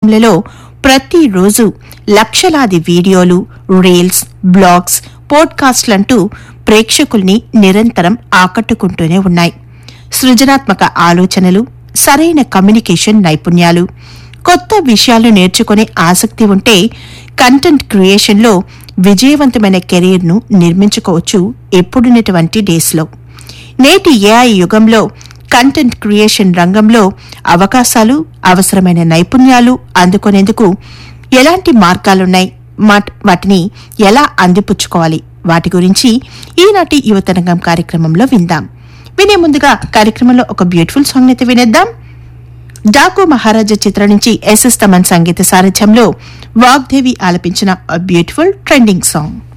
ప్లాట్ఫామ్లలో ప్రతిరోజు లక్షలాది వీడియోలు రీల్స్ బ్లాగ్స్ పోడ్కాస్ట్లంటూ ప్రేక్షకుల్ని నిరంతరం ఆకట్టుకుంటూనే ఉన్నాయి సృజనాత్మక ఆలోచనలు సరైన కమ్యూనికేషన్ నైపుణ్యాలు కొత్త విషయాలు నేర్చుకునే ఆసక్తి ఉంటే కంటెంట్ క్రియేషన్లో విజయవంతమైన కెరీర్ను నిర్మించుకోవచ్చు ఎప్పుడున్నటువంటి డేస్లో నేటి ఏఐ యుగంలో కంటెంట్ క్రియేషన్ రంగంలో అవకాశాలు అవసరమైన నైపుణ్యాలు అందుకునేందుకు ఎలాంటి మార్గాలున్నాయి మాట్- వాటిని ఎలా అందిపుచ్చుకోవాలి వాటి గురించి ఈనాటి యువతరంగం కార్యక్రమంలో విందాం వినే ముందుగా కార్యక్రమంలో ఒక బ్యూటిఫుల్ సాంగ్ అయితే వినేద్దాం డాకు మహారాజా చిత్రం నుంచి ఎస్ఎస్ తమన్ సంగీత సారథ్యంలో వాగ్దేవి ఆలపించిన బ్యూటిఫుల్ ట్రెండింగ్ సాంగ్